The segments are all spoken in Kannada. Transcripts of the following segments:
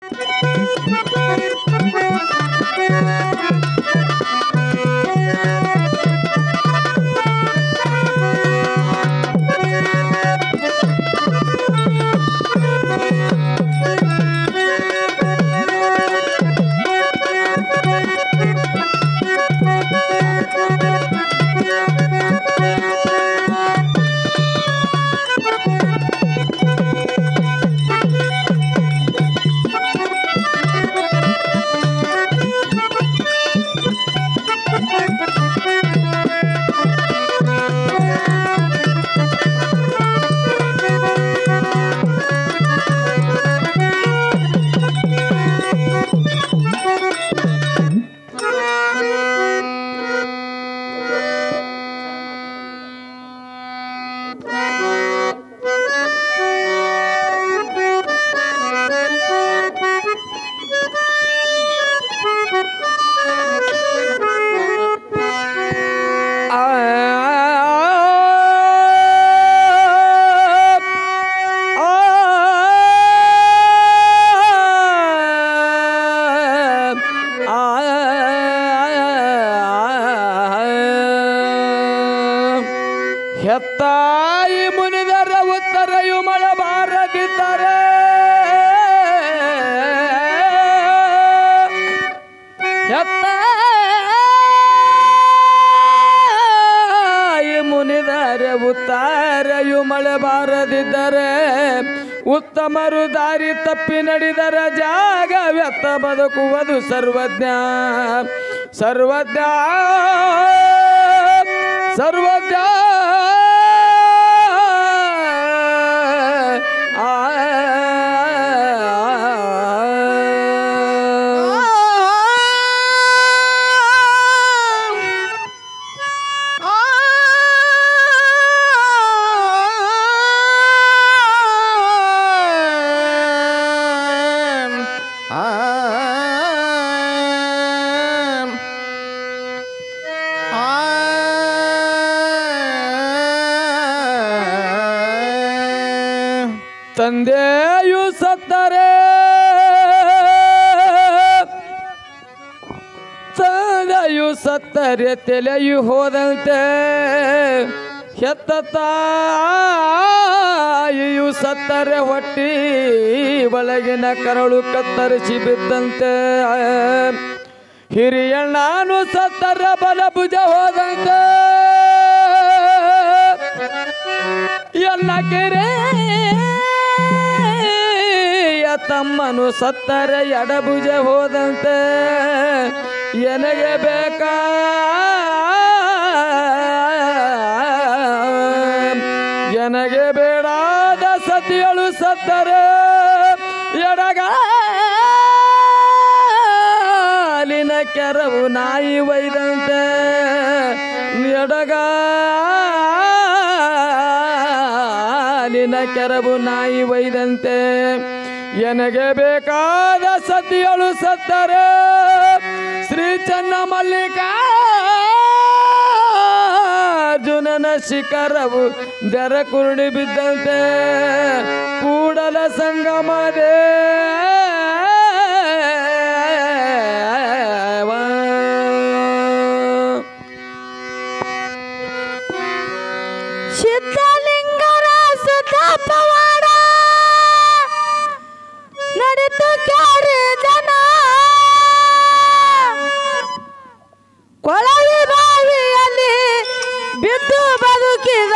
ಹೆತ್ತಾಯಿ ಮುನಿದರ ಉತ್ತರೆಯು ಮಳೆ ಬಾರದಿದ್ದರೆ ಹೆತ್ತಾಯಿ ಮುನಿದರೆ ಉತ್ತರೆಯು ಮಳೆ ಬಾರದಿದ್ದರೆ ಉತ್ತಮರು ದಾರಿ ತಪ್ಪಿ ನಡೆದರ ಜಾಗ ವ್ಯರ್ಥ ಬದುಕುವುದು ಸರ್ವಜ್ಞ ಸರ್ವಜ್ಞ ಸರ್ವಜ್ಞ ಆ ತಂದೆಯು ಸತ್ತರೆ ತಂದೆಯು ಸತ್ತರೆ ತಲೆಯು ಹೋದಂತೆ ಹೆತ್ತ ತಾಯಿಯು ಸತ್ತರೆ ಹೊಟ್ಟಿ ಒಳಗಿನ ಕರಳು ಕತ್ತರಿಸಿ ಬಿದ್ದಂತೆ ಹಿರಿಯಣ್ಣನು ಸತ್ತರ ಬಲಭುಜ ಹೋದಂತೆ ಎಲ್ಲ ಕೆರೆ ತಮ್ಮನು ಸತ್ತರೆ ಎಡಭುಜ ಹೋದಂತೆ ಎನಗೆ ಬೇಕಾ ಎನಗೆ ಬೇಡಾದ ಸತಿಯಳು ಸತ್ತರೆ ಎಡಗಾಲಿನ ಕೆರವು ನಾಯಿ ಒಯ್ದಂತೆ ಎಡಗಾಲಿನ ಕೆರವು ನಾಯಿ ಒಯ್ದಂತೆ ಎನಗೆ ಬೇಕಾದ ಸತಿಯಳು ಸತ್ತರೆ ಶ್ರೀ ಚನ್ನ ಮಲ್ಲಿಕಾರ್ಜುನನ ಶಿಖರವು ದರ ಕುರುಡಿ ಬಿದ್ದಂತೆ ಕೂಡಲ ಸಂಗಮದೇ ಸಿದ್ಧಲಿಂಗರ ಸುತ್ತಪ್ಪವಾಡ ನಡೆತು ಕ್ಯಾರಿ ಜನ ಕೊಳವಿ ಬಾವಿಯಲ್ಲಿ ಬಿದ್ದು ಬದುಕಿದ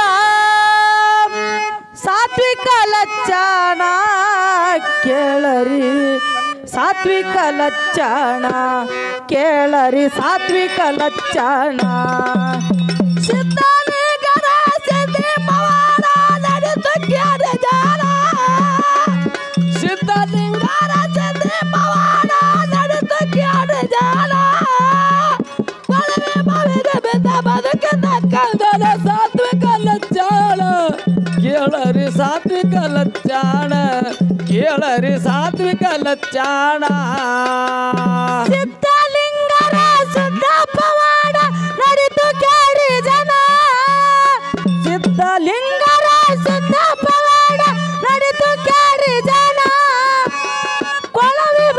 ಸಾತ್ವಿಕ ಲಕ್ಷಣ ಕೇಳರಿ ಸಾತ್ವಿಕ ಲಕ್ಷಣ ಕೇಳರಿ ಸಾತ್ವಿಕ ಲಕ್ಷಣ ಸಿದ್ಧಲಿಂಗರ ಸಿದ್ಧಿ ಪವಾಡ ನಡೆತು ಕ್ಯಾರಿ ಜನ ಸಿದ್ಧಲಿಂಗರ ಸಿದ್ಧಿ ಪವಾಡ ನಡೆತು ಕ್ಯಾರಿ ಜನ ಕೊಳವೆ ಬಾವಿಗೆ ಬಿದ್ದ ಬದುಕಿದ ಕಂದನ ಸಾತ್ವಿಕ ಲಕ್ಷಣ ಕೇಳರಿ ಸಾತ್ವಿಕ ಲಚ್ಚಾಣ ಕೇಳರಿ ಸಾತ್ವಿಕ ಲಚ್ಚಾಣ ಸಿದ್ಧಲಿಂಗರ ಶುದ್ಧ ಪವಾಡ ನಡೆದು ಕೇಳಿ ಜನ ಸಿದ್ಧಲಿಂಗರ ಶುದ್ಧ ಪವಾಡ ನಡೆದು ಕೇಳಿ ಜನ ಕೊಳವಿ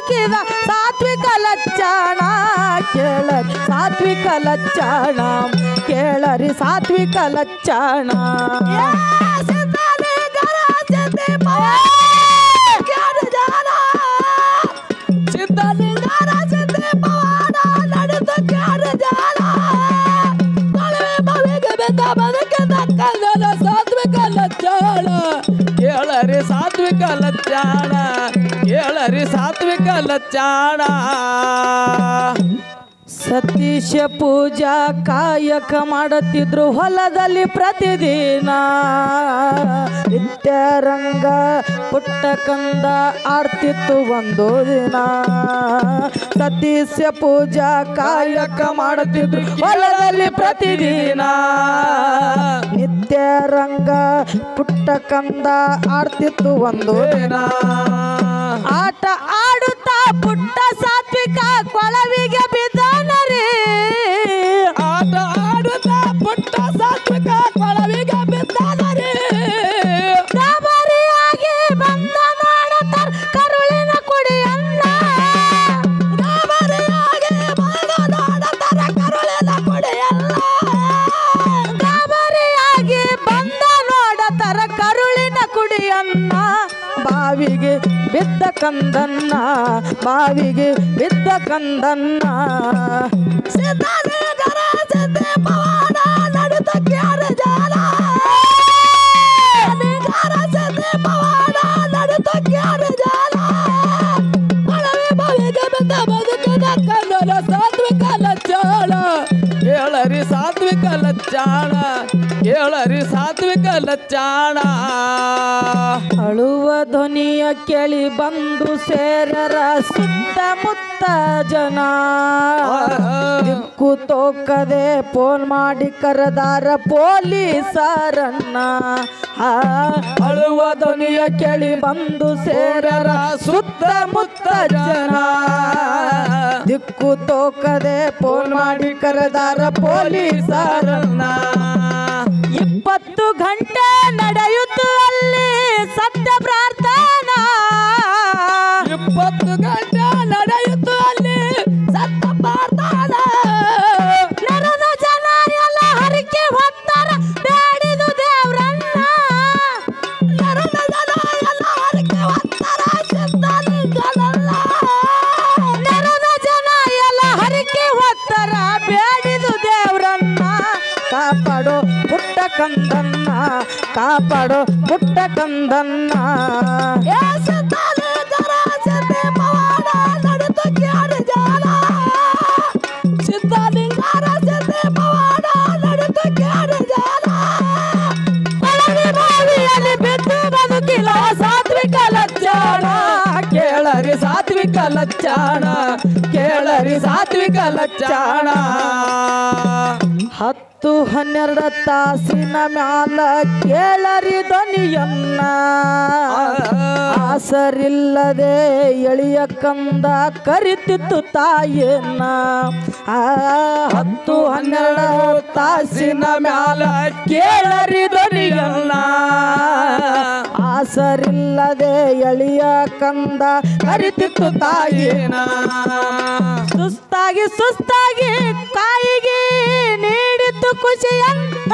ಬದುಕಿದ ಸಾತ್ವಿಕ ಲಕ್ಷಣ ಕೇಳರಿ ಸಾತ್ವಿಕ ಲಕ್ಷಣ ಕೇಳರಿ ಸಾತ್ವಿಕ ಲಕ್ಷಣ ಸಿದ್ಧಲಿಂಗರ ಸಿದ್ಧಿ ಪವಾಡ ನಡೆದು ಕ್ಯಾರು ಜಾಲ ಕೊಳವೆ ಬಾವಿಗೆ ಬಿದ್ದ ಬದುಕಿದ ಕಲ್ಲನ ಸಾತ್ವಿಕ ಲಕ್ಷಣ ಕೇಳರಿ ಸಾತ್ವಿಕ ಲಕ್ಷಣ ಕೇಳರಿ ಸಾತ್ವಿಕ ಲಕ್ಷಣ ಸತೀಶ ಪೂಜಾ ಕಾಯಕ ಮಾಡುತ್ತಿದ್ರು ಹೊಲದಲ್ಲಿ ಪ್ರತಿದಿನ ನಿತ್ಯರಂಗ ಪುಟ್ಟ ಕಂದ ಆಡ್ತಿತ್ತು ಒಂದು ದಿನ ಸತೀಶ ಪೂಜಾ ಕಾಯಕ ಮಾಡುತ್ತಿದ್ರು ಹೊಲದಲ್ಲಿ ಪ್ರತಿದಿನ ನಿತ್ಯರಂಗ ಪುಟ್ಟ ಕಂದ ಆಡ್ತಿತ್ತು ಒಂದು ದಿನ ಆಟ ಆಡುತ್ತಾ ಪುಟ್ಟ ಸಾತ್ವಿಕ ಕೊಳವಿಗೆ ಬಿದ್ದಾನರಿ ಆಟ ಆಡುತ್ತಾ ಪುಟ್ಟ ಸಾತ್ವಿಕ ಕೊಳವಿಗೆ ಬಿದ್ದಾನರಿ ಗಾಬರಿಯಾಗಿ ಬಂದ ನೋಡುತ್ತಾರ ಕರುಳಿನ ಕುಡಿಯನ್ನ ಗಾಬರಿಯಾಗಿ ಬಂದ ನೋಡುತ್ತಾರ ಕರುಳಿನ ಕುಡಿಯಲ್ಲ ಗಾಬರಿಯಾಗಿ ಬಂದ ನೋಡತರ ಕರುಳಿನ ಕುಡಿಯನ್ನ ಬಾವಿಗೆ ಬಿದ್ದ ಕಂದನ್ನ ಬಾವಿಗೆ ಬಿದ್ದ ಕಂದನ್ನ ಸಿದ್ಧಲಿಂಗರ ಸಿದ್ಧಿ ಪವಾಡ ನಡೆದು ಕ್ಯಾರು ಜಾಲ ಲಿಂಗರ ಸಿದ್ಧಿ ಪವಾಡ ನಡೆದು ಕ್ಯಾರು ಜಾಲ ಕೊಳವೆ ಬಾವಿಗೆ ಬಿದ್ದ ಬದುಕಿದ ಕಲ್ಲನ ಸಾತ್ವಿಕ ಲಕ್ಷಣ ಕೇಳರಿ ಸಾತ್ವಿಕ ಲಕ್ಷಣ ಕೇಳರಿ ಸಾತ್ವಿಕ ಲಕ್ಷಣ ಅಳುವ ಧ್ವನಿಯ ಕೇಳಿ ಬಂದು ಸೇರರ ಸುತ್ತಮುತ್ತ ಜನ ದಿಕ್ಕು ತೋಕದೆ ಫೋನ್ ಮಾಡಿ ಕರೆದಾರ ಪೊಲೀಸರನ್ನ ಆ, ಅಳುವ ಧ್ವನಿಯ ಕೇಳಿ ಬಂದು ಸೇರರ ಸುತ್ತಮುತ್ತ ಜನ ದಿಕ್ಕು ತೋಕದೆ ಫೋನ್ ಮಾಡಿ ಕರೆದಾರ ಪೊಲೀಸರನ್ನ ಇಪ್ಪತ್ತು ಗಂಟೆ ನಡೆಯುತ್ತು ಅಲ್ಲಿ ಸತ್ಯ ಪ್ರಾರ್ಥನಾ ಇಪ್ಪತ್ತು ಗಂಟೆ ನಡೆಯಿತು ಅಲ್ಲಿ ಸತ್ತ ಪಾರ್ತಾನ ನೆರೆದ ಜನ ಎಲ್ಲ ಹರಕೆ ಹೊತ್ತಾರ ಬೇಡಿದು ದೇವ್ರನ್ನ ನೆರೆದ ಜನ ಎಲ್ಲ ಹರಕೆ ಹೊತ್ತಾರ ಸಿದ್ಧಲಿಂಗನಲ್ಲ ನೆರೆದ ಜನ ಎಲ್ಲ ಹರಕೆ ಹೊತ್ತಾರ ಬೇಡಿದು ದೇವ್ರನ್ನ ಕಾಪಾಡೋ ಪುಟ್ಟ ಕಂದನ್ನ ಕಾಪಾಡೋ ಪುಟ್ಟ ಕಂದನ್ನ ಏ ಸಿದ್ಧಲಿಂಗರ ಸಿದ್ಧಿ ಪವಾಡ ನಡೆದು ಕ್ಯಾರು ಜಾಲ ಸಿದ್ಧಲಿಂಗರ ಸಿದ್ಧಿ ಪವಾಡ ನಡೆದು ಕ್ಯಾರು ಜಾಲ ಕೊಳವೆ ಬಾವಿಯಲ್ಲಿ ಬಿದ್ದು ಬದುಕಿಲ್ಲ ಸಾತ್ವಿಕ ಲಕ್ಷಣ ಕೇಳರಿ ಸಾತ್ವಿಕ ಲಕ್ಷಣ ಕೇಳರಿ ಸಾತ್ವಿಕ ಲಕ್ಷಣ ಹತ್ತು ಹನ್ನೆರಡು ತಾಸಿನ ಮ್ಯಾಲ ಕೇಳರಿ ಧ್ವನಿಯನ್ನ ಆಸರಿಲ್ಲದೆ ಎಳಿಯ ಕಂದ ಕರಿತಿತ್ತು ತಾಯಿಯನ್ನ ಆ ಹತ್ತು ಹನ್ನೆರಡು ತಾಸಿನ ಮ್ಯಾಲ ಕೇಳರಿ ಧ್ವನಿಯನ್ನ ಆಸರಿಲ್ಲದೆ ಎಳಿಯ ಕಂದ ಕರಿತಿತ್ತು ತಾಯಿನ ಸುಸ್ತಾಗಿ ಸುಸ್ತಾಗಿ ಕಾಯಿಗೆ ನೀಡಿತು ಖುಷಿಯನ್ನ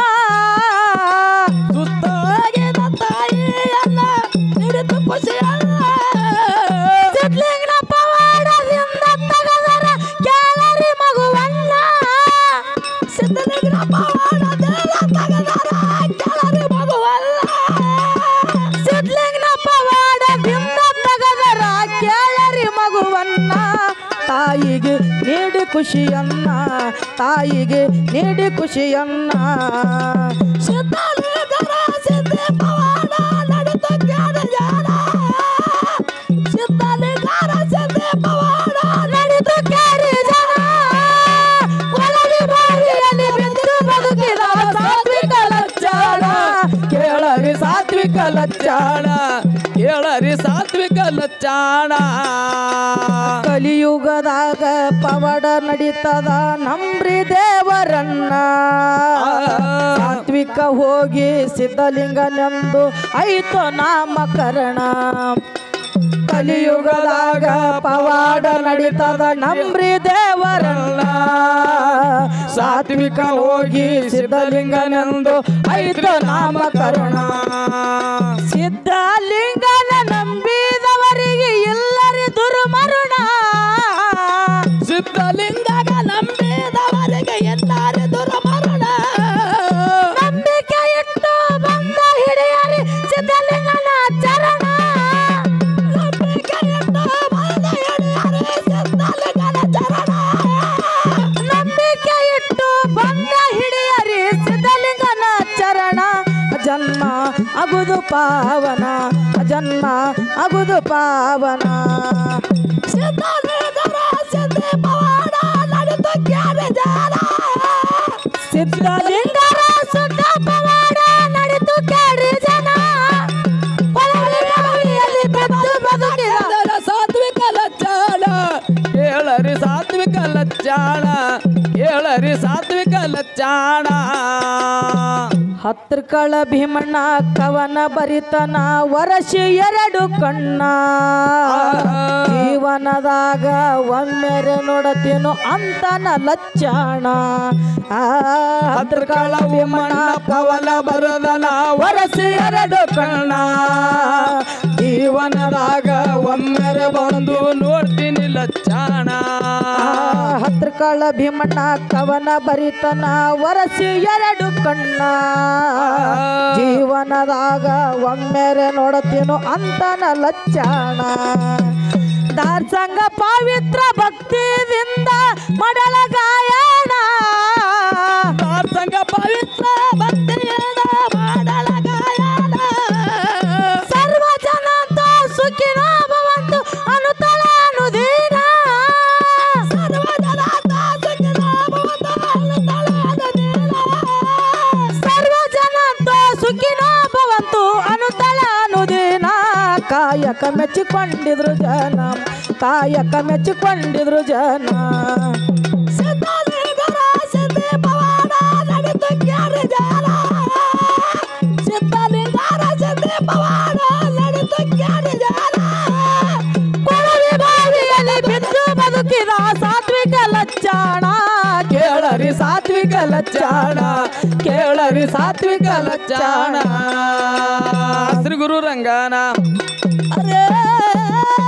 ಸುತ್ತಾಗಿದ ತಾಯಿಯನ್ನ ಹಿಡಿದು ಖುಷಿಯಲ್ಲ ಸಿದ್ಲಿಂಗನ ಪವಾಡದಿಂದ ತಗದರ ಕ್ಯಾಲರಿ ಮಗುವನ್ನ ಸಿದ್ಧಲಿಂಗನ ಪವಾಡದಿಂದ ತಗದರ ಕೆಳರಿ ಮಗುವಲ್ಲ ಸಿದ್ಲಿಂಗನ ಪವಾಡದಿಂದ ತಗದರ ಕ್ಯಾಲರಿ ಮಗುವನ್ನ ತಾಯಿಗೆ ನೀಡಿ ಖುಷಿಯನ್ನ ತಾಯಿಗೆ ನೀಡಿ ಖುಷಿಯನ್ನ ಸಿದ್ಧಲಿಂಗರ ಸಿದ್ಧಿ ಪವಾಡ ನಡೆದು ಜ್ಞಾನ ಜಾಲ ಸಿದ್ಧಲಿಂಗರ ಸಿದ್ಧಿ ಪವಾಡ ನಡೆದು ಕ್ಯಾರಿ ಜನ ಕೊಳವಿ ಬಾವಿಯಲ್ಲಿ ಬಿದ್ದು ಬದುಕಿದ ಸಾತ್ವಿಕ ಲಕ್ಷಣ ಕೇಳರಿ ಸಾತ್ವಿಕ ಲಕ್ಷಣ ಕೇಳರಿ ಸಾತ್ವಿಕ ಲಕ್ಷಣ ಕಲಿಯುಗದಾಗ ಪವಾಡ ನಡೀತದ ನಂಬ್ರಿ ದೇವರನ್ನ ಸಾತ್ವಿಕ ಹೋಗಿ ಸಿದ್ಧಲಿಂಗನೆಂದು ಐತೋ ನಾಮಕರಣ ಕಲಿಯುಗದಾಗ ಪವಾಡ ನಡೀತದ ನಂಬ್ರಿ ದೇವರನ್ನ ಸಾತ್ವಿಕ ಹೋಗಿ ಸಿದ್ಧಲಿಂಗನೆಂದು ಐದು ನಾಮಕರಣ ಸಿದ್ಧಲಿಂಗನ ನಂಬಿದವರಿಗೆ ಎಲ್ಲರಿ ದುರ್ಮರಣ ಸಿದ್ಧಲಿಂಗಗ ನಂಬಿದವರಿಗೆ ಎಲ್ಲಾರೆ ದುರ್ಮರಣ ನಂಬಿಕೆ ಇಟ್ಟು ಬಂದ ಹಿಡಿಯರಿ ಸಿದ್ಧಲಿಂಗನ ಚರಣ ನಂಬಿಕೆ ಇಟ್ಟು ಬಂದ ಹಿಡಿಯರೆ ಸಿದ್ಧಲಿಂಗನ ಚರಣ ನಂಬಿಕೆ ಇಟ್ಟು ಬಂದ ಹಿಡಿಯರಿ ಸಿದ್ಧಲಿಂಗನ ಚರಣ ಜನ್ಮ ಅಗುದು ಪಾವನ ಜನ್ಮ ಅಗುದು ಪಾವನ ಸಿದ್ಧಲಿಂಗರ ಸಿದ್ಧಿ ಪವಾಡ ನಡೆದು ಕ್ಯಾರೆ ಜಾರ ಸಿದ್ಧಲಿಂಗರ ಸುತ್ತ ಪವಾಡ ನಡೆದು ಕೇಳಿ ಜನ ಪಳವಿ ಬಾವಿಯಲ್ಲಿ ಬಿದ್ದು ಬದುಕಿದ ಅದರ ಸಾತ್ವಿಕ ಲಚ್ಚಾಣ ಕೇಳರಿ ಸಾತ್ವಿಕ ಲಚ್ಚಾಣ ಕೇಳರಿ ಸಾತ್ವಿಕ ಲಚ್ಚಾಣ ಹತ್ರ ಕಳ ಭೀಮಣ್ಣ ಕವನ ಬರಿತನ ವರಸಿ ಎರಡು ಕಣ್ಣ ಜೀವನದಾಗ ಒಮ್ಮೆರೆ ನೋಡತೀನು ಅಂತನ ಲಚ್ಚಾಣ ಆ, ಹತ್ರ ಕಳ ಭೀಮಣ್ಣ ಪವನ ಬರದನ ವರಸಿ ಎರಡು ಕಣ್ಣ ಜೀವನದಾಗ ಒಮ್ಮೆರೆ ಬಂದು ನೋಡ್ತೀನಿ ಲಚ್ಚಾಣ ಆ, ಹತ್ರ ಕಳ ಭೀಮಣ್ಣ ಕವನ ಬರಿತನ ವರಸಿ ಎರಡು ಕಣ್ಣ ಜೀವನದಾಗ ಒಮ್ಮೆರೆ ನೋಡತೀನು ಅಂತನ ಲಚ್ಚಾಣ ದಾರ್ಸಂಗ ಪವಿತ್ರ ಭಕ್ತಿದಿಂದ ಮಡಲ ಗಾಯಣ ಸಂಘ ಪವಿತ್ರ ಭಕ್ತಿಯಿಂದ ಮಾಡಲ ಗಾಯನ ಸರ್ವ ಜನಂತ ಸುಖಿನ ಭವಂತು ಅನುತಳ ಅನುದೀನ ಸರ್ವ ಜನಂತ ಸುಖಿನ ಭವಂತು ಅನುತಳ ಅನುದೀನ ಕಾಯಕ ಮೆಚ್ಚಿಕೊಂಡಿದ್ರು ಜನ ಕಾಯಕ ಮೆಚ್ಚಿಕೊಂಡಿದ್ರು ಜನ ಸಿದ್ಧಲಿಂಗರ ಸಿದ್ಧಿ ಪವಾಡ ನಡೆದು ಕ್ಯಾರೆ ಜಾಲ ಸಿದ್ಧಲಿಂಗರ ಸಿದ್ಧಿ ಪವಾಡ ನಡೆದು ಕ್ಯಾರೆ ಜಾಲ ಕೊಳವೆ ಬಾವಿಯಲ್ಲಿ ಬಿದ್ದು ಬದುಕಿದ ಸಾತ್ವಿಕ ಲಚ್ಚಾಣ ಕೇಳರಿ ಸಾತ್ವಿಕ ಲಚ್ಚಾಣ ಕೇಳರಿ ಸಾತ್ವಿಕ ಲಚ್ಚಾಣ ಶ್ರೀ ಗುರು ರಂಗನ ಅರೇ